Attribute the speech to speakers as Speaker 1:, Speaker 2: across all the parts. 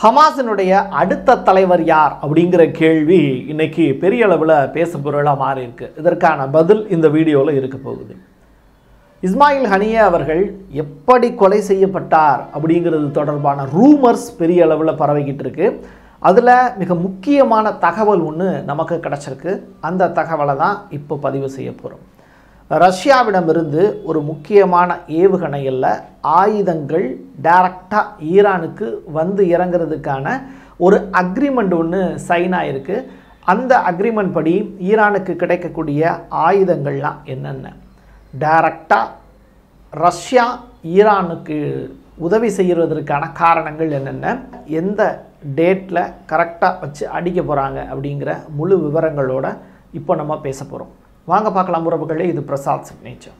Speaker 1: ஹமாஸினுடைய அடுத்த தலைவர் யார் அப்படிங்கிற கேள்வி இன்னைக்கு பெரிய அளவில் பேசும் பொருளாக மாறி இருக்கு இதற்கான பதில் இந்த வீடியோவில் இருக்க போகுது இஸ்மாயில் ஹனியா அவர்கள் எப்படி கொலை செய்யப்பட்டார் அப்படிங்கிறது தொடர்பான ரூமர்ஸ் பெரிய அளவில் பரவிக்கிட்டு இருக்கு அதில் மிக முக்கியமான தகவல் ஒன்று நமக்கு கிடச்சிருக்கு அந்த தகவலை தான் இப்போ பதிவு செய்ய போகிறோம் ரஷ்யாவிடமிருந்து ஒரு முக்கியமான ஏவுகணையில் ஆயுதங்கள் டைரக்டாக ஈரானுக்கு வந்து இறங்குறதுக்கான ஒரு அக்ரிமெண்ட் ஒன்று சைன் ஆயிருக்கு அந்த அக்ரிமெண்ட் படி ஈரானுக்கு கிடைக்கக்கூடிய ஆயுதங்கள்லாம் என்னென்ன டைரக்டாக ரஷ்யா ஈரானுக்கு உதவி செய்கிறதற்கான காரணங்கள் என்னென்ன எந்த டேட்டில் கரெக்டாக வச்சு அடிக்க போகிறாங்க அப்படிங்கிற முழு விவரங்களோட இப்போ நம்ம பேச போகிறோம் வாங்க பார்க்கலாம் உறவுகளே இது பிரசாத் சிக்னேச்சர்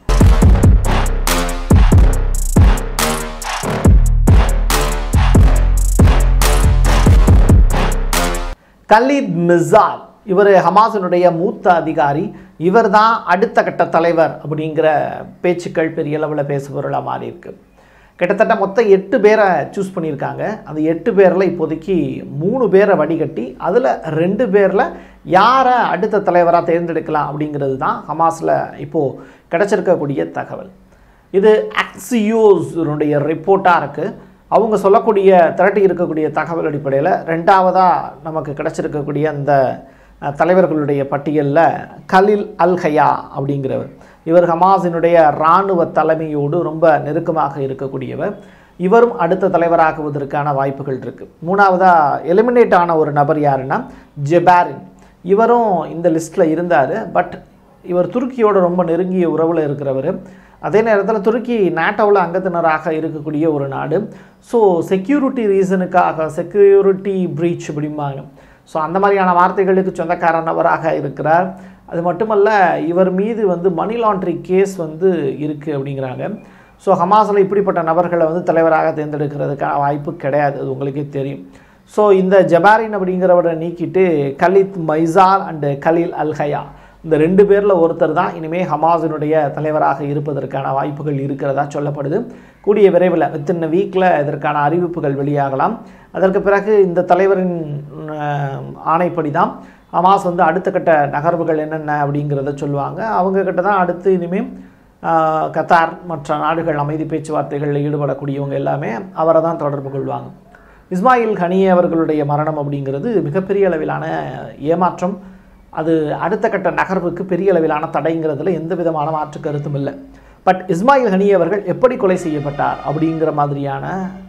Speaker 1: கலீத் மிசால் இவர் ஹமாஸினுடைய மூத்த அதிகாரி இவர் தான் அடுத்த கட்ட தலைவர் அப்படிங்கிற பேச்சுக்கள் பெரிய அளவில் பேசுபொருளாக மாறி இருக்கு கிட்டத்தட்ட மொத்தம் எட்டு பேரை சூஸ் பண்ணியிருக்காங்க அந்த எட்டு பேரில் இப்போதைக்கு மூணு பேரை வடிகட்டி அதில் ரெண்டு பேரில் யாரை அடுத்த தலைவராக தேர்ந்தெடுக்கலாம் அப்படிங்கிறது தான் ஹமாஸில் இப்போது கிடச்சிருக்கக்கூடிய தகவல் இது ஆக்சியோஸுடைய ரிப்போர்ட்டாக இருக்குது அவங்க சொல்லக்கூடிய திரட்டி இருக்கக்கூடிய தகவல் அடிப்படையில் ரெண்டாவதாக நமக்கு கிடச்சிருக்கக்கூடிய அந்த அஹ், தலைவர்களுடைய பட்டியலில் கலில் அல் ஹயா அப்படிங்கிறவர் இவர் ஹமாஸினுடைய இராணுவ தலைமையோடு ரொம்ப நெருக்கமாக இருக்கக்கூடியவர் இவரும் அடுத்த தலைவராகுவதற்கான வாய்ப்புகள் இருக்குது மூணாவதாக எலிமினேட் ஆன ஒரு நபர் யாருன்னா ஜெபாரின் இவரும் இந்த லிஸ்ட்டில் இருந்தார் பட் இவர் துருக்கியோட ரொம்ப நெருங்கிய உறவில் இருக்கிறவர் அதே நேரத்தில் துருக்கி நாட்டோவில் அங்கத்தினராக இருக்கக்கூடிய ஒரு நாடு ஸோ செக்யூரிட்டி ரீசனுக்காக செக்யூரிட்டி ப்ரீச் அப்படிம்பாங்க ஸோ அந்த மாதிரியான வார்த்தைகளுக்கு சொந்தக்காரனவராக இருக்கிறார் அது மட்டுமல்ல இவர் மீது வந்து மணி லாண்ட்ரி கேஸ் வந்து இருக்குது அப்படிங்கிறாங்க ஸோ ஹமாஸில் இப்படிப்பட்ட நபர்களை வந்து தலைவராக தேர்ந்தெடுக்கிறதுக்கான வாய்ப்பு கிடையாது அது உங்களுக்கே தெரியும் ஸோ இந்த ஜபாரின் அப்படிங்கிறவரை நீக்கிட்டு Khalid Maisar and Khalil al Hayya இந்த ரெண்டு பேரில் ஒருத்தர் தான் இனிமேல் ஹமாஸினுடைய தலைவராக இருப்பதற்கான வாய்ப்புகள் இருக்கிறதா சொல்லப்படுது கூடிய விரைவில் வித்தின் வீக்கில் இதற்கான அறிவிப்புகள் வெளியாகலாம் அதற்கு பிறகு இந்த தலைவரின் அஹ், ஆணைப்படி தான் ஹமாஸ் வந்து அடுத்த கட்ட நகர்வுகள் என்னென்ன அப்படிங்கிறத சொல்லுவாங்க அவங்க கிட்ட தான் அடுத்து இனிமேல் ஆஹ், கத்தார் மற்ற நாடுகள் அமைதி பேச்சுவார்த்தைகளில் ஈடுபடக்கூடியவங்க எல்லாமே அவரை தான் தொடர்பு கொள்வாங்க இஸ்மாயில் கனியே அவர்களுடைய மரணம் அப்படிங்கிறது மிகப்பெரிய அளவிலான ஏமாற்றம் அது அடுத்த கட்ட நகர்வுக்கு பெரிய அளவிலான தடைங்கிறதுல எந்த விதமான மாற்று கருத்தும் இல்லை பட் இஸ்மாயில் ஹனி அவர்கள் எப்படி கொலை செய்யப்பட்டார் அப்படிங்கிற மாதிரியான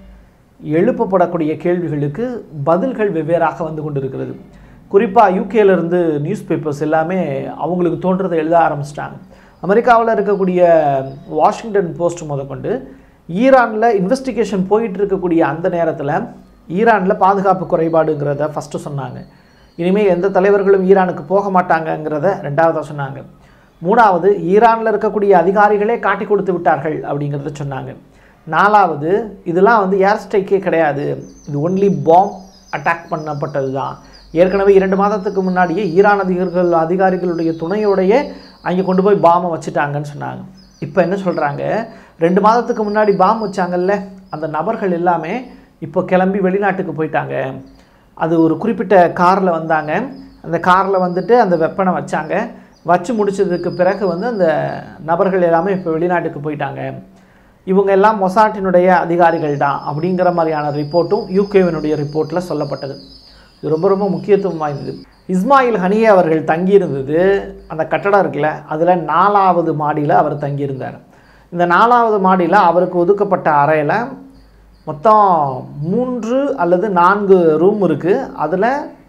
Speaker 1: எழுப்பப்படக்கூடிய கேள்விகளுக்கு பதில்கள் வெவ்வேறாக வந்து கொண்டிருக்கிறது குறிப்பாக யூகேலேருந்து நியூஸ் பேப்பர்ஸ் எல்லாமே அவங்களுக்கு தோன்றதை எழுத ஆரம்பிச்சிட்டாங்க அமெரிக்காவில் இருக்கக்கூடிய வாஷிங்டன் போஸ்ட் முதற்கொண்டு ஈரானில் இன்வெஸ்டிகேஷன் போயிட்டு இருக்கக்கூடிய அந்த நேரத்தில் ஈரானில் பாதுகாப்பு குறைபாடுங்கிறத ஃபஸ்ட்டு சொன்னாங்க இனிமேல் எந்த தலைவர்களும் ஈரானுக்கு போக மாட்டாங்கங்கிறத ரெண்டாவதாக சொன்னாங்க மூணாவது ஈரானில் இருக்கக்கூடிய அதிகாரிகளே காட்டி கொடுத்து விட்டார்கள் அப்படிங்கிறத சொன்னாங்க நாலாவது இதெல்லாம் வந்து ஏர் ஸ்ட்ரைக்கே கிடையாது இது ஒன்லி பாம் அட்டாக் பண்ணப்பட்டது தான் ஏற்கனவே இரண்டு மாதத்துக்கு முன்னாடியே ஈரான் அதிகாரிகள் அதிகாரிகளுடைய துணையோடையே அங்கே கொண்டு போய் பாமை வச்சுட்டாங்கன்னு சொன்னாங்க இப்போ என்ன சொல்கிறாங்க ரெண்டு மாதத்துக்கு முன்னாடி பாம் வச்சாங்கல்ல அந்த நபர்கள் எல்லாமே இப்போ கிளம்பி வெளிநாட்டுக்கு போயிட்டாங்க அது ஒரு குறிப்பிட்ட காரில் வந்தாங்க அந்த காரில் வந்துட்டு அந்த வெப்பனை வச்சாங்க வச்சு முடிச்சதுக்கு பிறகு வந்து அந்த நபர்கள் எல்லாமே இப்போ வெளிநாட்டுக்கு போயிட்டாங்க இவங்க எல்லாம் மொசாட்டினுடைய அதிகாரிகள் தான் அப்படிங்கிற மாதிரியான ரிப்போர்ட்டும் யூகேவினுடைய ரிப்போர்ட்டில் சொல்லப்பட்டது இது ரொம்ப ரொம்ப முக்கியத்துவம் வாய்ந்தது இஸ்மாயில் ஹனியே அவர்கள் தங்கியிருந்தது அந்த கட்டடம் இருக்குல்ல அதில் நாலாவது மாடியில் அவர் தங்கியிருந்தார் இந்த நாலாவது மாடியில் அவருக்கு ஒதுக்கப்பட்ட அறையில் மொத்தம் மூன்று அல்லது நான்கு ரூம் இருக்குது அதில்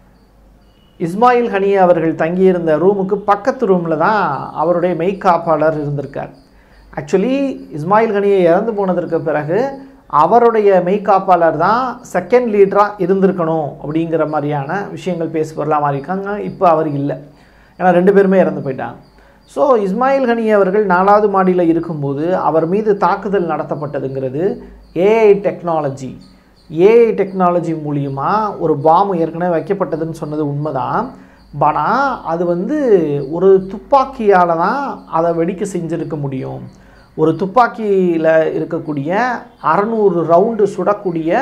Speaker 1: இஸ்மாயில் ஹனியே அவர்கள் தங்கியிருந்த ரூமுக்கு பக்கத்து ரூமில் தான் அவருடைய மெய்காப்பாளர் இருந்திருக்கார் ஆக்சுவலி இஸ்மாயில் ஹனியை இறந்து போனதற்கு பிறகு அவருடைய மெய்காப்பாளர் தான் செகண்ட் லீடராக இருந்திருக்கணும் அப்படிங்கிற மாதிரியான விஷயங்கள் பேசுபொருளாக மாறி இருக்காங்க இப்போ அவர் இல்லை ஏன்னா ரெண்டு பேருமே இறந்து போயிட்டாங்க ஸோ இஸ்மாயில் ஹனி அவர்கள் நாலாவது மாடியில் இருக்கும்போது அவர் மீது தாக்குதல் நடத்தப்பட்டதுங்கிறது ஏஐ டெக்னாலஜி ஏஐ டெக்னாலஜி மூலியமா ஒரு பாம்பு ஏற்கனவே வைக்கப்பட்டதுன்னு சொன்னது உண்மைதான் ஆனால் அது வந்து ஒரு துப்பாக்கியால் தான் அதை வெடிக்க செஞ்சுருக்க முடியும் ஒரு துப்பாக்கியில் இருக்கக்கூடிய அறநூறு ரவுண்டு சுடக்கூடிய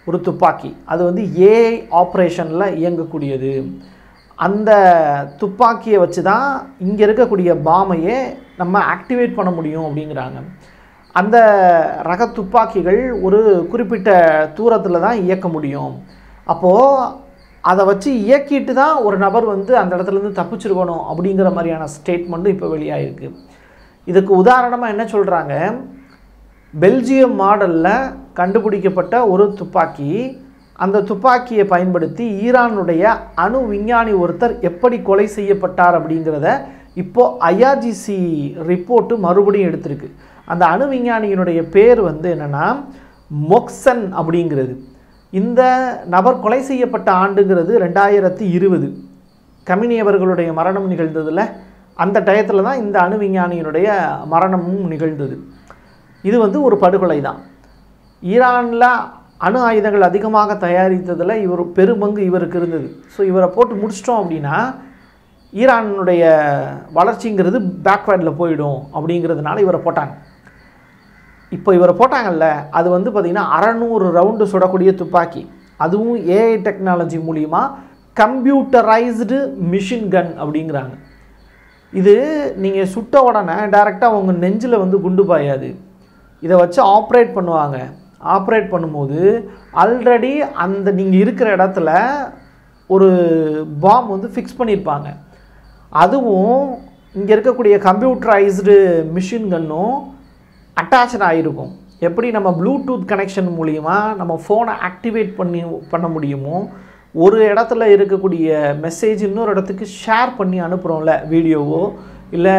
Speaker 1: ஒரு துப்பாக்கி அது வந்து ஏஐ ஆப்ரேஷனில் இயங்கக்கூடியது அந்த துப்பாக்கியை வச்சு தான் இங்கே இருக்கக்கூடிய பாமையே நம்ம ஆக்டிவேட் பண்ண முடியும் அப்படிங்கிறாங்க அந்த ரக துப்பாக்கிகள் ஒரு குறிப்பிட்ட தூரத்தில் தான் இயக்க முடியும் அப்போது அதை வச்சு இயக்கிட்டு தான் ஒரு நபர் வந்து அந்த இடத்துலேருந்து தப்பிச்சிருக்கணும் அப்படிங்கிற மாதிரியான ஸ்டேட்மெண்ட்டும் இப்போ வெளியாகிருக்கு இதுக்கு உதாரணமாக என்ன சொல்கிறாங்க பெல்ஜியம் மாடலில் கண்டுபிடிக்கப்பட்ட ஒரு துப்பாக்கி அந்த துப்பாக்கியை பயன்படுத்தி ஈரானுடைய அணு விஞ்ஞானி ஒருத்தர் எப்படி கொலை செய்யப்பட்டார் அப்படிங்கிறத இப்போது ஐஆர்ஜிசி ரிப்போர்ட்டு மறுபடியும் எடுத்திருக்கு அந்த அணு விஞ்ஞானியினுடைய பேர் வந்து என்னென்னா மொக்சன் அப்படிங்கிறது இந்த நபர் கொலை செய்யப்பட்ட ஆண்டுங்கிறது ரெண்டாயிரத்தி இருபது கமினி அவர்களுடைய மரணம் நிகழ்ந்ததில் அந்த டயத்தில் தான் இந்த அணு விஞ்ஞானியினுடைய மரணமும் நிகழ்ந்தது இது வந்து ஒரு படுகொலை தான் ஈரானில் அணு ஆயுதங்கள் அதிகமாக தயாரித்ததில் இவர் பெரும்பங்கு இவருக்கு இருந்தது ஸோ இவரை போட்டு முடிச்சிட்டோம் அப்படின்னா ஈரானுடைய வளர்ச்சிங்கிறது பேக்வேர்டில் போயிடும் அப்படிங்கிறதுனால இவரை போட்டாங்க இப்போ இவரை போட்டாங்கல்ல அது வந்து பார்த்திங்கன்னா அறநூறு ரவுண்டு சுடக்கூடிய துப்பாக்கி அதுவும் ஏஐ டெக்னாலஜி மூலிமா கம்ப்யூட்டரைஸ்டு மிஷின் கன் அப்படிங்கிறாங்க இது நீங்கள் சுட்ட உடனே டைரெக்டாக உங்கள் நெஞ்சில் வந்து குண்டு பாயாது இதை வச்சு ஆப்ரேட் பண்ணுவாங்க ஆப்ரேட் பண்ணும்போது ஆல்ரெடி அந்த நீங்கள் இருக்கிற இடத்துல ஒரு பாம் வந்து ஃபிக்ஸ் பண்ணியிருப்பாங்க அதுவும் இங்கே இருக்கக்கூடிய கம்ப்யூட்டரைஸ்டு மிஷின் கன்னும் அட்டாச்ட் ஆகிருக்கும் எப்படி நம்ம ப்ளூடூத் கனெக்ஷன் மூலிமா நம்ம ஃபோனை ஆக்டிவேட் பண்ணி பண்ண முடியுமோ ஒரு இடத்துல இருக்கக்கூடிய மெசேஜ் இன்னொரு இடத்துக்கு ஷேர் பண்ணி அனுப்புகிறோம்ல வீடியோவோ இல்லை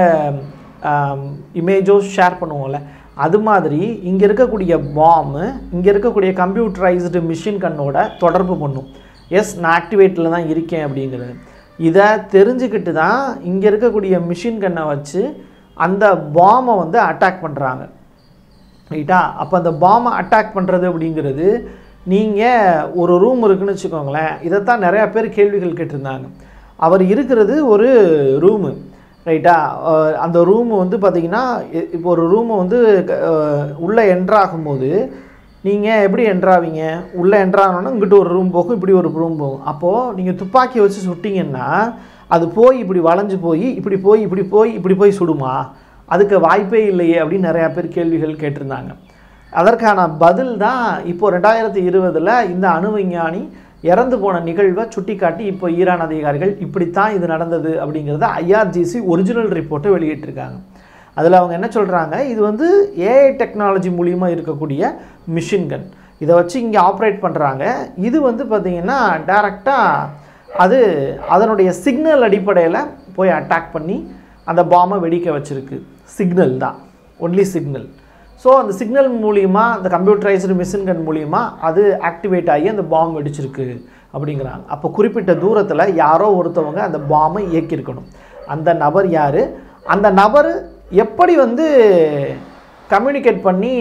Speaker 1: இமேஜோ ஷேர் பண்ணுவோம்ல அது மாதிரி இங்கே இருக்கக்கூடிய பாம்பு இங்கே இருக்கக்கூடிய கம்ப்யூட்டரைஸ்டு மிஷின் கண்ணோட தொடர்பு பண்ணும் எஸ் நான் ஆக்டிவேட்டில் தான் இருக்கேன் அப்படிங்கிறது இதை தெரிஞ்சுக்கிட்டு தான் இங்கே இருக்கக்கூடிய மிஷின் கண்ணை வச்சு அந்த பாமை வந்து அட்டாக் பண்ணுறாங்க ரைட்டா அப்போ அந்த பாமை அட்டாக் பண்ணுறது அப்படிங்கிறது நீங்கள் ஒரு ரூம் இருக்குன்னு வச்சுக்கோங்களேன் இதைத்தான் நிறையா பேர் கேள்விகள் கேட்டிருந்தாங்க அவர் இருக்கிறது ஒரு ரூமு ரைட்டா அஹ் அந்த ரூம் வந்து பார்த்தீங்கன்னா இ- இப்போ ஒரு ரூமை வந்து அஹ், உள்ளே என்ட்ராகும்போது நீங்கள் எப்படி என்ட்ராவீங்க உள்ளே என்ட்ராகணுன்னா இங்கிட்டு ஒரு ரூம் போகும் இப்படி ஒரு ரூம் போகும் அப்போது நீங்கள் துப்பாக்கி வச்சு சுட்டிங்கன்னா அது போய் இப்படி வளைஞ்சு போய் இப்படி போய் இப்படி போய் இப்படி போய் சுடுமா அதுக்கு வாய்ப்பே இல்லையே அப்படின்னு நிறையா பேர் கேள்விகள் கேட்டிருந்தாங்க அதற்கான பதில் தான் இப்போ ரெண்டாயிரத்தி இருபதில் இந்த அணு விஞ்ஞானி இறந்து போன நிகழ்வை சுட்டிக்காட்டி இப்போ ஈரான் அதிகாரிகள் இப்படித்தான் இது நடந்தது அப்படிங்கிறத ஐஆர்ஜிசி ஒரிஜினல் ரிப்போர்ட்டை வெளியிட்டிருக்காங்க அதில் அவங்க என்ன சொல்கிறாங்க இது வந்து ஏஐ டெக்னாலஜி மூலிமா இருக்கக்கூடிய மிஷின் கன் இதை வச்சு இங்கே ஆப்ரேட் பண்ணுறாங்க இது வந்து பார்த்திங்கன்னா டைரெக்டாக அது அதனுடைய சிக்னல் அடிப்படையில் போய் அட்டாக் பண்ணி அந்த பாமை வெடிக்க வச்சிருக்கு சிக்னல் தான் ஒன்லி சிக்னல் ஸோ அந்த சிக்னல் மூலிமா அந்த கம்ப்யூட்டரைஸ்டு மிஷின் கன் மூலிமா அது ஆக்டிவேட் ஆகி அந்த பாம் வெடிச்சிருக்கு அப்படிங்கிறாங்க அப்போ குறிப்பிட்ட தூரத்தில் யாரோ ஒருத்தவங்க அந்த பாமை இயக்கியிருக்கணும் அந்த நபர் யார் அந்த நபர் எப்படி வந்து கம்யூனிகேட் பண்ணி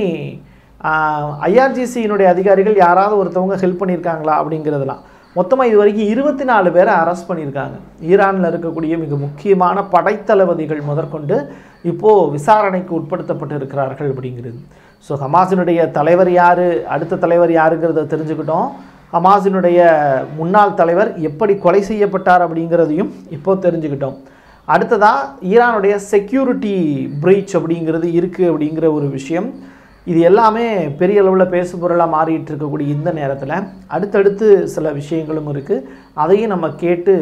Speaker 1: ஐஆர்ஜிசியினுடைய அதிகாரிகள் யாராவது ஒருத்தவங்க ஹெல்ப் பண்ணியிருக்காங்களா அப்படிங்கிறதுலாம் மொத்தமாக இது வரைக்கும் இருபத்தி நாலு பேரை அரெஸ்ட் பண்ணியிருக்காங்க ஈரானில் இருக்கக்கூடிய மிக முக்கியமான படைத்தளபதிகள் முதற்கொண்டு இப்போது விசாரணைக்கு உட்படுத்தப்பட்டு இருக்கிறார்கள் அப்படிங்கிறது ஸோ ஹமாஸினுடைய தலைவர் யார் அடுத்த தலைவர் யாருங்கிறத தெரிஞ்சுக்கிட்டோம் ஹமாஸினுடைய முன்னாள் தலைவர் எப்படி கொலை செய்யப்பட்டார் அப்படிங்கிறதையும் இப்போ தெரிஞ்சுக்கிட்டோம் அடுத்ததாக ஈரானுடைய செக்யூரிட்டி பிரீச் அப்படிங்கிறது இருக்குது அப்படிங்கிற ஒரு விஷயம் இது எல்லாமே பெரிய அளவில் பேசுபொருளாக மாறிட்டு இருக்கக்கூடிய இந்த நேரத்தில் அடுத்தடுத்து சில விஷயங்களும் இருக்குது அதையும் நம்ம கேட்டு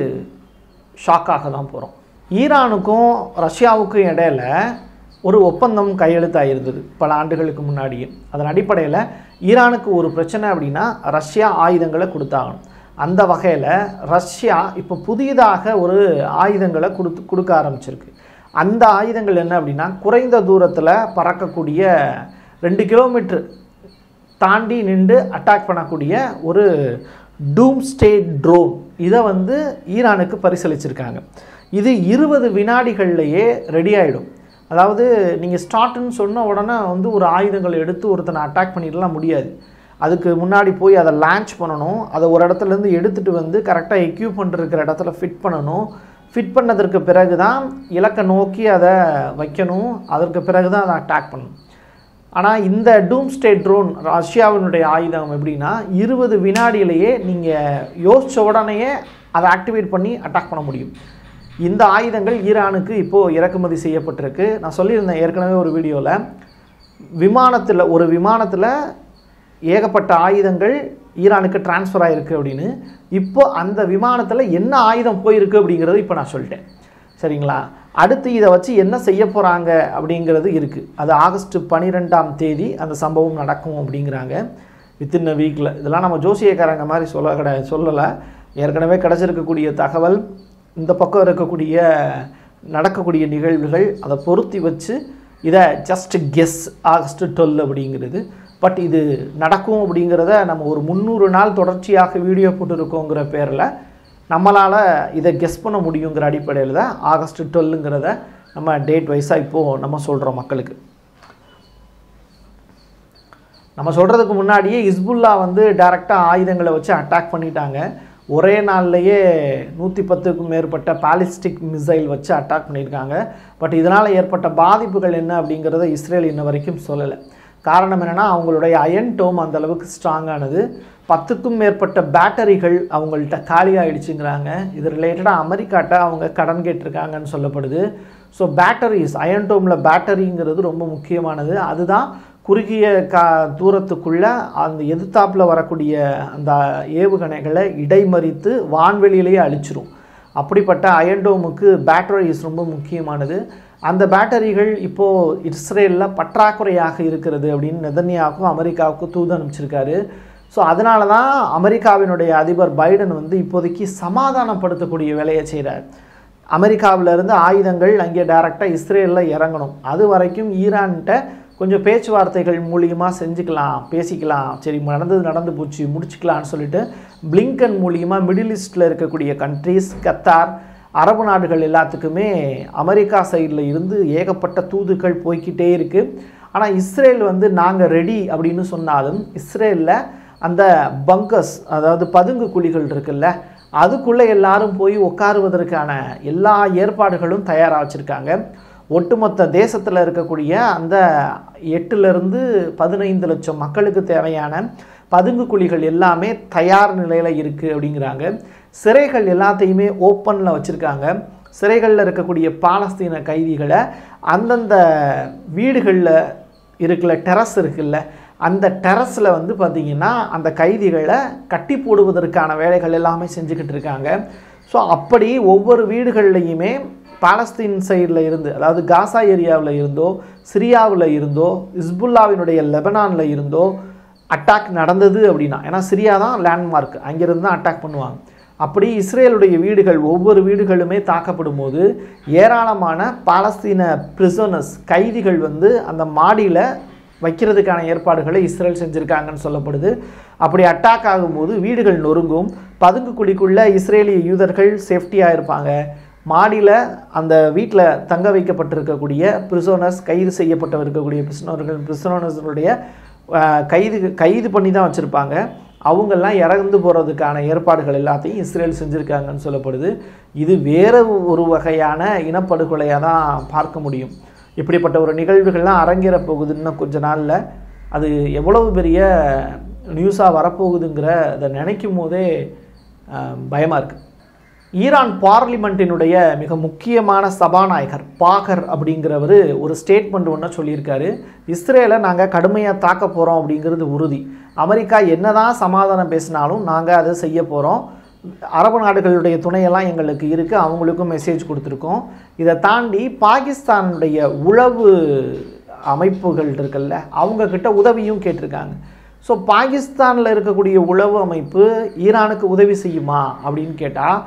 Speaker 1: ஷாக்காக தான் போகிறோம் ஈரானுக்கும் ரஷ்யாவுக்கும் இடையில ஒரு ஒப்பந்தம் கையெழுத்தாயிருந்தது பல ஆண்டுகளுக்கு முன்னாடியே அதன் அடிப்படையில் ஈரானுக்கு ஒரு பிரச்சனை அப்படின்னா ரஷ்யா ஆயுதங்களை கொடுத்தாகணும் அந்த வகையில் ரஷ்யா இப்போ புதியதாக ஒரு ஆயுதங்களை கொடுத்து கொடுக்க ஆரம்பிச்சிருக்கு அந்த ஆயுதங்கள் என்ன அப்படின்னா குறைந்த தூரத்தில் பறக்கக்கூடிய ரெண்டு கிலோமீட்டர் தாண்டி நின்று அட்டாக் பண்ணக்கூடிய ஒரு டூம் ஸ்டேட் ட்ரோன் இதை வந்து ஈரானுக்கு பரிசளிச்சிருக்காங்க இது இருபது வினாடிகள்லையே ரெடி ஆகிடும் அதாவது நீங்கள் ஸ்டார்ட்னு சொன்ன உடனே வந்து ஒரு ஆயுதங்களை எடுத்து ஒருத்தனை அட்டாக் பண்ணிடலாம் முடியாது அதுக்கு முன்னாடி போய் அதை லான்ச் பண்ணணும் அதை ஒரு இடத்துலேருந்து எடுத்துகிட்டு வந்து கரெக்டாக எக்யூப்மெண்ட் இருக்கிற இடத்துல ஃபிட் பண்ணணும் ஃபிட் பண்ணதற்கு பிறகு தான் இலக்கை நோக்கி அதை வைக்கணும் அதற்கு பிறகு தான் அதை அட்டாக் பண்ணணும் ஆனால் இந்த டூம்ஸ்டே ட்ரோன் ரஷ்யாவினுடைய ஆயுதம் எப்படின்னா இருபது வினாடியிலேயே நீங்கள் யோசித்த உடனேயே அதை ஆக்டிவேட் பண்ணி அட்டாக் பண்ண முடியும் இந்த ஆயுதங்கள் ஈரானுக்கு இப்போது இறக்குமதி செய்யப்பட்டிருக்கு நான் சொல்லியிருந்தேன் ஏற்கனவே ஒரு வீடியோவில் விமானத்தில் ஒரு விமானத்தில் ஏகப்பட்ட ஆயுதங்கள் ஈரானுக்கு டிரான்ஸ்ஃபர் ஆகிருக்கு அப்படின்னு இப்போ அந்த விமானத்தில் என்ன ஆயுதம் போயிருக்கு அப்படிங்கிறது இப்போ நான் சொல்லிட்டேன் சரிங்களா அடுத்து இதை வச்சு என்ன செய்ய போகிறாங்க அப்படிங்கிறது இருக்குது அது ஆகஸ்ட் பன்னிரெண்டாம் தேதி அந்த சம்பவம் நடக்கும் அப்படிங்கிறாங்க வித்தின் அ வீக்கில் இதெல்லாம் நம்ம ஜோசியக்காரங்க மாதிரி சொல்ல கிடையாது சொல்லலை ஏற்கனவே கிடச்சிருக்கக்கூடிய தகவல் இந்த பக்கம் இருக்கக்கூடிய நடக்கக்கூடிய நிகழ்வுகள் அதை பொருத்தி வச்சு இதை ஜஸ்ட் கெஸ் ஆகஸ்ட் டுவெல் அப்படிங்கிறது பட் இது நடக்கும் அப்படிங்கிறத நம்ம ஒரு முந்நூறு நாள் தொடர்ச்சியாக வீடியோ போட்டுருக்கோங்கிற பேரில் நம்மளால் இதை கெஸ் பண்ண முடியுங்கிற அடிப்படையில் தான் ஆகஸ்ட் டுவெல்லுங்கிறத நம்ம டேட் வைஸாக இப்போது நம்ம சொல்கிறோம் மக்களுக்கு நம்ம சொல்கிறதுக்கு முன்னாடியே இஸ்புல்லா வந்து டைரெக்டாக ஆயுதங்களை வச்சு அட்டாக் பண்ணிட்டாங்க ஒரே நாள்லையே நூற்றி பத்துக்கும் மேற்பட்ட பாலிஸ்டிக் மிசைல் வச்சு அட்டாக் பண்ணியிருக்காங்க பட் இதனால் ஏற்பட்ட பாதிப்புகள் என்ன அப்படிங்கிறத இஸ்ரேல் இன்ன வரைக்கும் சொல்லலை காரணம் என்னென்னா அவங்களுடைய அயன் டோம் அந்த அளவுக்கு ஸ்ட்ராங்கானது பத்துக்கும் மேற்பட்ட பேட்டரிகள் அவங்கள்ட்ட காலி ஆயிடுச்சுங்கிறாங்க இது ரிலேட்டடாக அமெரிக்காட்ட அவங்க கடன் கேட்டிருக்காங்கன்னு சொல்லப்படுது ஸோ பேட்டரிஸ் அயன் டோமில் பேட்டரிங்கிறது ரொம்ப முக்கியமானது அதுதான் குறுகிய கா தூரத்துக்குள்ளே அந்த எதிர்த்தாப்பில் வரக்கூடிய அந்த ஏவுகணைகளை இடைமறித்து வான்வெளியிலேயே அழிச்சிரும் அப்படிப்பட்ட அயன்டோமுக்கு பேட்டரிஸ் ரொம்ப முக்கியமானது அந்த பேட்டரிகள் இப்போது இஸ்ரேலில் பற்றாக்குறையாக இருக்கிறது அப்படின்னு நெதன்யாவுக்கும் அமெரிக்காவுக்கும் தூது அனுப்பிச்சிருக்காரு ஸோ அதனால தான் அமெரிக்காவினுடைய அதிபர் பைடன் வந்து இப்போதைக்கு சமாதானப்படுத்தக்கூடிய வேலையை செய்கிறார் அமெரிக்காவிலேருந்து ஆயுதங்கள் அங்கே டைரெக்டாக இஸ்ரேலில் இறங்கணும் அது வரைக்கும் ஈரான்கிட்ட கொஞ்சம் பேச்சுவார்த்தைகள் மூலியமாக செஞ்சுக்கலாம் பேசிக்கலாம் சரி நடந்தது நடந்து போச்சு முடிச்சுக்கலாம்னு சொல்லிட்டு பிளிங்கன் மூலியமாக மிடில் ஈஸ்டில் இருக்கக்கூடிய கண்ட்ரீஸ் கத்தார் அரபு நாடுகள் எல்லாத்துக்குமே அமெரிக்கா சைடில் இருந்து ஏகப்பட்ட தூதுகள் போய்க்கிட்டே இருக்குது ஆனால் இஸ்ரேல் வந்து நாங்கள் ரெடி அப்படின்னு சொன்னாலும் இஸ்ரேலில் அந்த பங்கஸ் அதாவது பதுங்கு குழிகள் இருக்குல்ல அதுக்குள்ளே எல்லாரும் போய் உட்காருவதற்கான எல்லா ஏற்பாடுகளும் தயாராக வச்சுருக்காங்க ஒட்டுமொத்த தேசத்தில் இருக்கக்கூடிய அந்த எட்டுலேருந்து பதினைந்து லட்சம் மக்களுக்கு தேவையான பதுங்கு குழிகள் எல்லாமே தயார் நிலையில் இருக்குது அப்படிங்கிறாங்க சிறைகள் எல்லாத்தையுமே ஓப்பனில் வச்சுருக்காங்க சிறைகளில் இருக்கக்கூடிய பாலஸ்தீன கைதிகளை அந்தந்த வீடுகளில் இருக்குல்ல டெரஸ் இருக்குல்ல அந்த டெரஸில் வந்து பார்த்திங்கன்னா அந்த கைதிகளை கட்டி போடுவதற்கான வேலைகள் எல்லாமே செஞ்சுக்கிட்டு இருக்காங்க ஸோ அப்படி ஒவ்வொரு வீடுகள்லையுமே பாலஸ்தீன் சைடில் இருந்து அதாவது காசா ஏரியாவில் இருந்தோ சிரியாவில் இருந்தோ இஸ்புல்லாவினுடைய லெபனானில் இருந்தோ அட்டாக் நடந்தது அப்படின்னா ஏன்னா சிரியா தான் லேண்ட்மார்க் அங்கேருந்து தான் அட்டாக் பண்ணுவாங்க அப்படி இஸ்ரேலுடைய வீடுகள் ஒவ்வொரு வீடுகளுமே தாக்கப்படும் போது ஏராளமான பாலஸ்தீன பிரிசனர்ஸ் கைதிகள் வந்து அந்த மாடியில் வைக்கிறதுக்கான ஏற்பாடுகளை இஸ்ரேல் செஞ்சுருக்காங்கன்னு சொல்லப்படுது அப்படி அட்டாக் ஆகும்போது வீடுகள் நொறுங்கும் பதுங்கு குழிக்குள்ளே இஸ்ரேலிய யூதர்கள் சேஃப்டியாக இருப்பாங்க மாடியில் அந்த வீட்டில் தங்க வைக்கப்பட்டிருக்கக்கூடிய பிரிசோனர்ஸ் கைது செய்யப்பட்டு இருக்கக்கூடிய பிரிசனர்கள் பிரிசோனர்ஸுடைய கைது கைது பண்ணி தான் வச்சுருப்பாங்க அவங்கெல்லாம் இறந்து போகிறதுக்கான ஏற்பாடுகள் எல்லாத்தையும் இஸ்ரேல் செஞ்சுருக்காங்கன்னு சொல்லப்படுது இது வேறு ஒரு வகையான இனப்படுகொலையாக தான் பார்க்க முடியும் இப்படிப்பட்ட ஒரு நிகழ்வுகள்லாம் அரங்கேற போகுது இன்னும் கொஞ்ச நாளில் அது எவ்வளவு பெரிய நியூஸாக வரப்போகுதுங்கிற அதை நினைக்கும் போதே பயமாக இருக்குது ஈரான் பார்லிமெண்ட்டினுடைய மிக முக்கியமான சபாநாயகர் பாகர் அப்படிங்கிறவர் ஒரு ஸ்டேட்மெண்ட் ஒன்று சொல்லியிருக்காரு இஸ்ரேலை நாங்கள் கடுமையாக தாக்க போகிறோம் அப்படிங்கிறது உறுதி அமெரிக்கா என்னதான் சமாதானம் பேசினாலும் நாங்கள் அதை செய்ய போகிறோம் அரபு நாடுகளுடைய துணையெல்லாம் எங்களுக்கு இருக்குது அவங்களுக்கும் மெசேஜ் கொடுத்துருக்கோம் இதை தாண்டி பாகிஸ்தானுடைய உளவு அமைப்புகள் இருக்குல்ல அவங்கக்கிட்ட உதவியும் கேட்டிருக்காங்க ஸோ பாகிஸ்தானில் இருக்கக்கூடிய உளவு அமைப்பு ஈரானுக்கு உதவி செய்யுமா அப்படின்னு கேட்டால்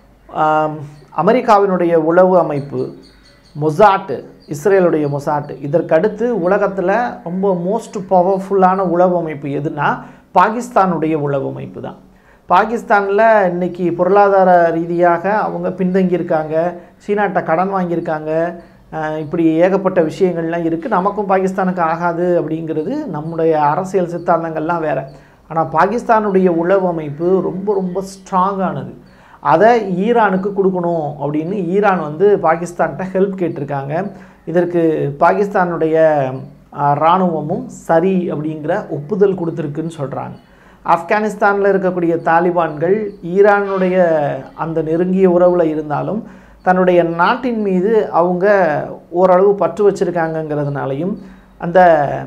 Speaker 1: அமெரிக்காவினுடைய உளவு அமைப்பு மொசாட்டு இஸ்ரேலுடைய மொசாட்டு இதற்கடுத்து உலகத்தில் ரொம்ப மோஸ்ட் பவர்ஃபுல்லான உளவு அமைப்பு எதுனா பாகிஸ்தானுடைய உளவு அமைப்பு தான் பாகிஸ்தானில் இன்றைக்கி பொருளாதார ரீதியாக அவங்க பின்தங்கியிருக்காங்க சீனாட்ட கடன் வாங்கியிருக்காங்க இப்படி ஏகப்பட்ட விஷயங்கள்லாம் இருக்குது நமக்கும் பாகிஸ்தானுக்கு ஆகாது அப்படிங்கிறது நம்முடைய அரசியல் சித்தாந்தங்கள்லாம் வேறு ஆனால் பாகிஸ்தானுடைய உளவு அமைப்பு ரொம்ப ரொம்ப ஸ்ட்ராங்கானது அதை ஈரானுக்கு கொடுக்கணும் அப்படின்னு ஈரான் வந்து பாகிஸ்தான்கிட்ட ஹெல்ப் கேட்டிருக்காங்க இதற்கு பாகிஸ்தானுடைய இராணுவமும் சரி அப்படிங்கிற ஒப்புதல் கொடுத்துருக்குன்னு சொல்கிறாங்க ஆப்கானிஸ்தானில் இருக்கக்கூடிய தாலிபான்கள் ஈரானுடைய அந்த நெருங்கிய உறவில் இருந்தாலும் தன்னுடைய நாட்டின் மீது அவங்க ஓரளவு பற்று வச்சுருக்காங்கங்கிறதுனாலையும் அந்த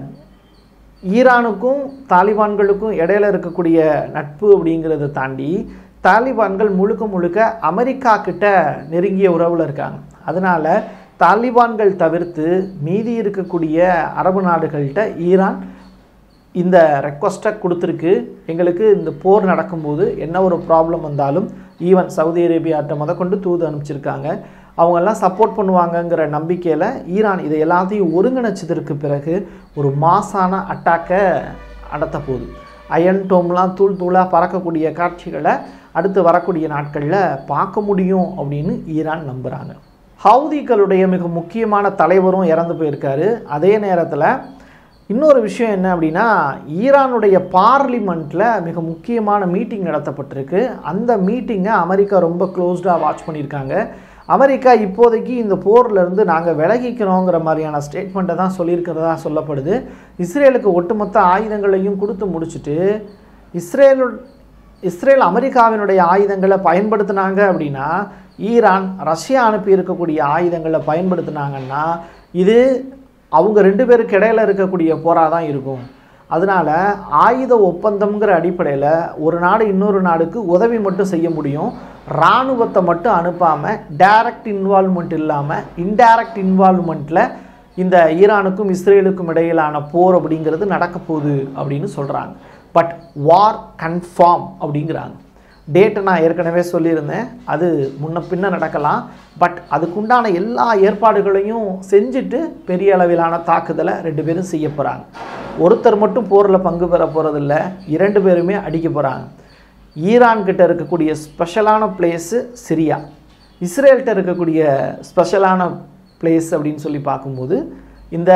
Speaker 1: ஈரானுக்கும் தாலிபான்களுக்கும் இடையில இருக்கக்கூடிய நட்பு அப்படிங்கிறத தாண்டி தாலிபான்கள் முழுக்க முழுக்க அமெரிக்கா கிட்ட நெருங்கிய உறவில் இருக்காங்க அதனால தாலிபான்கள் தவிர்த்து மீதி இருக்கக்கூடிய அரபு நாடுகள்கிட்ட ஈரான் இந்த ரெக்வஸ்ட்டை கொடுத்துருக்கு எங்களுக்கு இந்த போர் நடக்கும்போது என்ன ஒரு ப்ராப்ளம் வந்தாலும் ஈவன் சவுதி அரேபியாட்ட முதற்கொண்டு தூது அனுப்பிச்சிருக்காங்க அவங்கெல்லாம் சப்போர்ட் பண்ணுவாங்கங்கிற நம்பிக்கையில் ஈரான் இதை எல்லாத்தையும் ஒருங்கிணைச்சதற்கு பிறகு ஒரு மாசான அட்டாக்கை நடத்த போகுது அயன் டோம்லாம் தூள் தூளாக பறக்கக்கூடிய காட்சிகளை அடுத்து வரக்கூடிய நாட்களில் பார்க்க முடியும் அப்படின்னு ஈரான் நம்புகிறாங்க ஹவுதிகளுடைய மிக முக்கியமான தலைவரும் இறந்து போயிருக்காரு அதே நேரத்தில் இன்னொரு விஷயம் என்ன அப்படின்னா ஈரானுடைய பார்லிமெண்ட்டில் மிக முக்கியமான மீட்டிங் நடத்தப்பட்டிருக்கு அந்த மீட்டிங்கை அமெரிக்கா ரொம்ப க்ளோஸ்டாக வாட்ச் பண்ணியிருக்காங்க அமெரிக்கா இப்போதைக்கு இந்த போர்லேருந்து நாங்கள் விலகிக்கிறோங்கிற மாதிரியான ஸ்டேட்மெண்ட்டை தான் சொல்லியிருக்கிறதா சொல்லப்படுது இஸ்ரேலுக்கு ஒட்டுமொத்த ஆயுதங்களையும் கொடுத்து முடிச்சுட்டு இஸ்ரேலு இஸ்ரேல் அமெரிக்காவினுடைய ஆயுதங்களை பயன்படுத்தினாங்க அப்படின்னா ஈரான் ரஷ்யா அனுப்பி இருக்கக்கூடிய ஆயுதங்களை பயன்படுத்தினாங்கன்னா இது அவங்க ரெண்டு பேருக்கு இடையில இருக்கக்கூடிய போராக தான் இருக்கும் அதனால் ஆயுத ஒப்பந்தம்ங்கிற அடிப்படையில் ஒரு நாடு இன்னொரு நாடுக்கு உதவி மட்டும் செய்ய முடியும் இராணுவத்தை மட்டும் அனுப்பாமல் டைரக்ட் இன்வால்மெண்ட் இல்லாமல் இன்டைரக்ட் இன்வால்மெண்ட்டில் இந்த ஈரானுக்கும் இஸ்ரேலுக்கும் இடையிலான போர் அப்படிங்கிறது நடக்க போகுது அப்படின்னு சொல்கிறாங்க பட் வார் கன்ஃபார்ம் அப்படிங்கிறாங்க டேட்டை நான் ஏற்கனவே சொல்லியிருந்தேன் அது முன்ன பின்ன நடக்கலாம் பட் அதுக்குண்டான எல்லா ஏற்பாடுகளையும் செஞ்சுட்டு பெரிய அளவிலான தாக்குதலை ரெண்டு பேரும் செய்ய போகிறாங்க ஒருத்தர் மட்டும் போரில் பங்கு பெற போகிறதில்ல இரண்டு பேருமே அடிக்க போகிறாங்க ஈரான் கிட்ட இருக்கக்கூடிய ஸ்பெஷலான பிளேஸு சிரியா இஸ்ரேல்கிட்ட இருக்கக்கூடிய ஸ்பெஷலான பிளேஸ் அப்படின்னு சொல்லி பார்க்கும்போது இந்த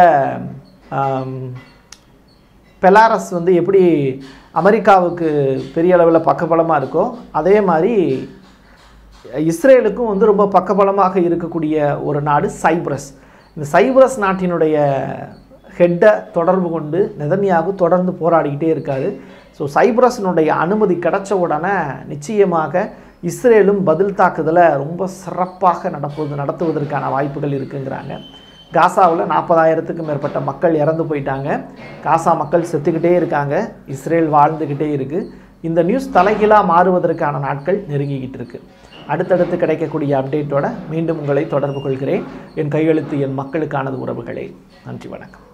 Speaker 1: ஆம், பெலாரஸ் வந்து எப்படி அமெரிக்காவுக்கு பெரிய அளவில் பக்கபலமாக இருக்கோ அதே மாதிரி இஸ்ரேலுக்கும் வந்து ரொம்ப பக்கபலமாக இருக்கக்கூடிய ஒரு நாடு சைப்ரஸ் இந்த சைப்ரஸ் நாட்டினுடைய ஹெட்டை தொடர்பு கொண்டு நெதன்யாகு தொடர்ந்து போராடிக்கிட்டே இருக்காரு ஸோ சைப்ரஸினுடைய அனுமதி கிடைச்ச உடனே நிச்சயமாக இஸ்ரேலும் பதில் தாக்குதலை ரொம்ப சிறப்பாக நடப்பது நடத்துவதற்கான வாய்ப்புகள் இருக்குங்கிறாங்க காசாவில் நாற்பதாயிரத்துக்கும் மேற்பட்ட மக்கள் இறந்து போயிட்டாங்க காசா மக்கள் செத்துக்கிட்டே இருக்காங்க இஸ்ரேல் வாழ்ந்துக்கிட்டே இருக்குது இந்த நியூஸ் தலைகீழாக மாறுவதற்கான நாட்கள் நெருங்கிக்கிட்டு இருக்கு அடுத்தடுத்து கிடைக்கக்கூடிய அப்டேட்டோட மீண்டும் உங்களை தொடர்பு கொள்கிறேன் என் கையெழுத்து என் மக்களுக்கானது உறவுகளே நன்றி வணக்கம்